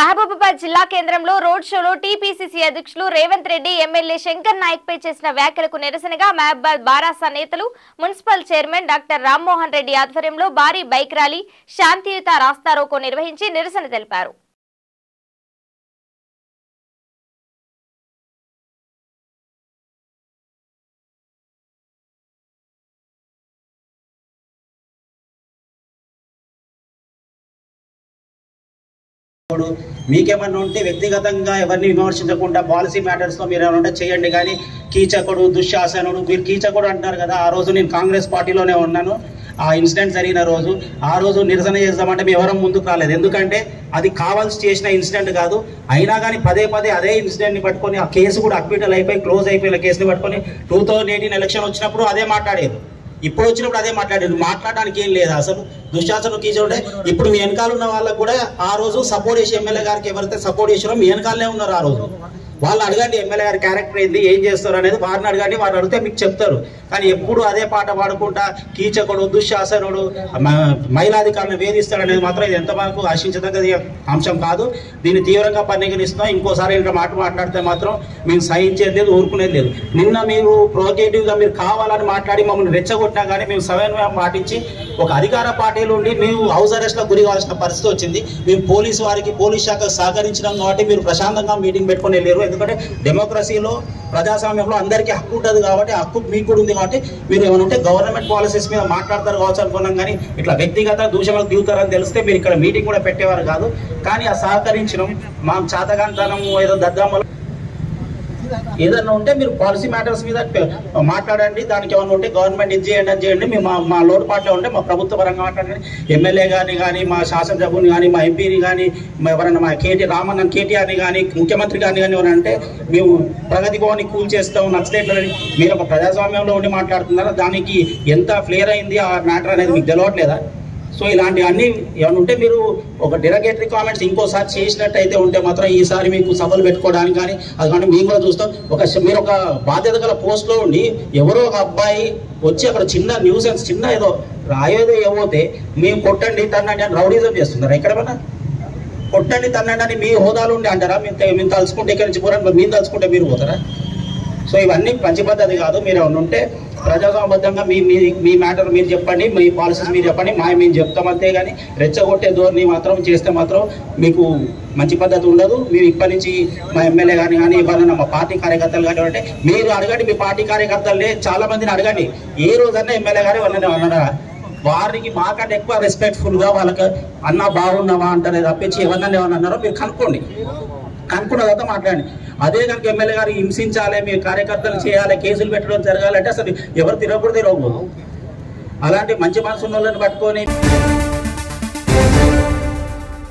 మహబూబాబాద్ జిల్లా కేంద్రంలో రోడ్ షోలో టీపీసీసీ అధ్యక్షులు రేవంత్ రెడ్డి ఎమ్మెల్యే శంకర్ నాయక్ పై చేసిన వ్యాఖ్యలకు నిరసనగా మహబూబాద్ బారాసా నేతలు municipal chairman doctor Rammohan Reddy ఆధ్వర్యంలో భారీ బైక్ ర్యాలీ శాంతియుత రాస్తారోకో నిర్వహించి నిరసన తెలిపారు ఇప్పుడు మీకేమన్నా ఉంటే వ్యక్తిగతంగా ఎవరిని విమర్శించకుండా పాలసీ మ్యాటర్స్లో మీరు ఏమైనా ఉంటే చేయండి కానీ కీచకుడు దుశ్శాసనుడు మీరు కీచకుడు అంటారు కదా ఆ రోజు నేను కాంగ్రెస్ పార్టీలోనే ఉన్నాను ఆ ఇన్సిడెంట్ జరిగిన రోజు ఆ రోజు నిరసన చేద్దామంటే మేము ఎవరం ముందుకు రాలేదు ఎందుకంటే అది కావాల్సి చేసిన ఇన్సిడెంట్ కాదు అయినా కానీ పదే పదే అదే ఇన్సిడెంట్ని పట్టుకొని ఆ కేసు కూడా అక్విటల్ అయిపోయి క్లోజ్ అయిపోయిన కేసుని పట్టుకొని టూ థౌజండ్ ఎయిటీన్ ఎలక్షన్ వచ్చినప్పుడు అదే మాట్లాడేది ఇప్పుడు వచ్చినప్పుడు అదే మాట్లాడారు మాట్లాడడానికి ఏం లేదు అసలు దుశ్శాసన కీచోడే ఇప్పుడు మీ వెనకాల ఉన్న వాళ్ళకు కూడా ఆ రోజు సపోర్ట్ చేసి ఎమ్మెల్యే గారికి ఎవరైతే సపోర్ట్ చేసారో మీ వెనకాలనే ఉన్నారు ఆ రోజు వాళ్ళు అడగండి ఎమ్మెల్యే గారి క్యారెక్టర్ ఏంది ఏం చేస్తారు అనేది వారిని అడగండి వారు అడిగితే మీకు చెప్తారు కానీ ఎప్పుడు అదే పాట పాడుకుంటా కీచకుడు దుశ్శాసనుడు మ- మహిళాధికారులను వేధిస్తాడు అనేది మాత్రం ఇది ఎంత మనకు ఆశించదగ్గది అంశం కాదు దీన్ని తీవ్రంగా పరిగణిస్తున్నాం ఇంకోసారి ఇంకా మాట మాట్లాడితే మాత్రం మేము సహించేది లేదు ఊరుకునేది లేదు నిన్న మీరు provocative గా మీరు కావాలని మాట్లాడి మమ్మల్ని రెచ్చగొట్టినా కానీ మేము సమన్వయం పాటించి ఒక అధికార పార్టీలు ఉండి మేము హౌస్ అరెస్ట్లో గురి కావాల్సిన పరిస్థితి వచ్చింది మేము పోలీసు వారికి పోలీస్ శాఖకు సహకరించడం కాబట్టి మీరు ప్రశాంతంగా మీటింగ్ పెట్టుకొని వెళ్ళారు ఎందుకంటే డెమోక్రసీలో ప్రజాస్వామ్యంలో అందరికీ హక్కు ఉంటుంది కాబట్టి ఆ హక్కు మీకు కూడా ఉంది కాబట్టి మీరు ఏమైనా ఉంటే గవర్నమెంట్ పాలసీస్ మీద మాట్లాడతారు కావచ్చు అనుకున్నాం కానీ ఇట్లా వ్యక్తిగత దూషణలకు దిగుతారని తెలిస్తే మీరు ఇక్కడ మీటింగ్ కూడా పెట్టేవారు కాదు కానీ ఆ సహకరించడం మా చాతగాంతనం ఏదో దద్దామలు ఏదన్నా ఉంటే మీరు పాలసీ మ్యాటర్స్ మీద పె- మాట్లాడండి దానికి ఏమైనా ఉంటే గవర్నమెంట్ ఇది చేయండి అని చేయండి మేము మా మా లోటుపాట్లో ఉంటే మా ప్రభుత్వ పరంగా మాట్లాడండి ఎమ్మెల్యే కానీ కానీ మా శాసనసభ్యుని కానీ మా ఎంపీని కానీ మా ఎవరైనా మా కేటీ రామన్న కేటీఆర్ని కానీ ముఖ్యమంత్రి గారిని కానీ ఎవరైనా అంటే మేము ప్రగతి భవన్ని కూల్ చేస్తాం నచ్చలేట్లని మీరు ఒక ప్రజాస్వామ్యంలో ఉండి మాట్లాడుతున్నారా దానికి ఎంత ఫ్లేర్ అయింది ఆ మ్యాటర్ అనేది మీకు తెలవట్లేదా సో ఇలాంటివన్నీ ఏమైనా ఉంటే మీరు ఒక డెరగేటరీ కామెంట్స్ ఇంకోసారి చేసినట్టయితే ఉంటే మాత్రం ఈసారి మీకు సభలు పెట్టుకోవడానికి కానీ అది కానీ మేము కూడా చూస్తాం ఒక మీరు ఒక బాధ్యత గల పోస్ట్లో ఉండి ఎవరో ఒక అబ్బాయి వచ్చి అక్కడ చిన్న న్యూసెన్స్ చిన్న ఏదో రాయేదో ఏమోతే మేము కొట్టండి తన్నండి అని రౌడీజం చేస్తున్నారు ఎక్కడైనా కొట్టండి తన్నండి అని మీ హోదాలు ఉండి అంటారా మేము తె- మేము తలుచుకుంటే ఇక్కడి నుంచి పోరా మేము తలుచుకుంటే మీరు పోతారా సో ఇవన్నీ మంచి పద్ధతి కాదు మీరు ఏమైనా ఉంటే ప్రజాస్వామ్యబద్ధంగా మీ మీ మీ మ్యాటర్ మీరు చెప్పండి మీ పాలసీస్ మీరు చెప్పండి మా మేము చెప్తాం అంతే కానీ రెచ్చగొట్టే ధోరణి మాత్రం చేస్తే మాత్రం మీకు మంచి పద్ధతి ఉండదు మీరు ఇప్పటి నుంచి మా ఎమ్మెల్యే కానీ కానీ ఎవరైనా మా పార్టీ కార్యకర్తలు కానీ అంటే మీరు అడగండి మీ పార్టీ కార్యకర్తలే చాలా మందిని అడగండి ఏ రోజన్నా ఎమ్మెల్యే గారు ఎవరైనా అన్నారా వారికి మాకంటే ఎక్కువ రెస్పెక్ట్ఫుల్ గా వాళ్ళకి అన్న బాగున్నావా అంటారే తప్పించి ఎవరన్నా ఏమన్నా అన్నారో మీరు కనుక్కోండి కనుక్కున్న తర్వాత మాట్లాడండి అదే కనుక ఎమ్మెల్యే గారు హింసించాలి మీ కార్యకర్తలు చేయాలి కేసులు పెట్టడం జరగాలంటే అసలు ఎవరు తిరగకూడదు తిరగకూడదు అలాంటి మంచి మనసు ఉన్న వాళ్ళని పట్టుకొని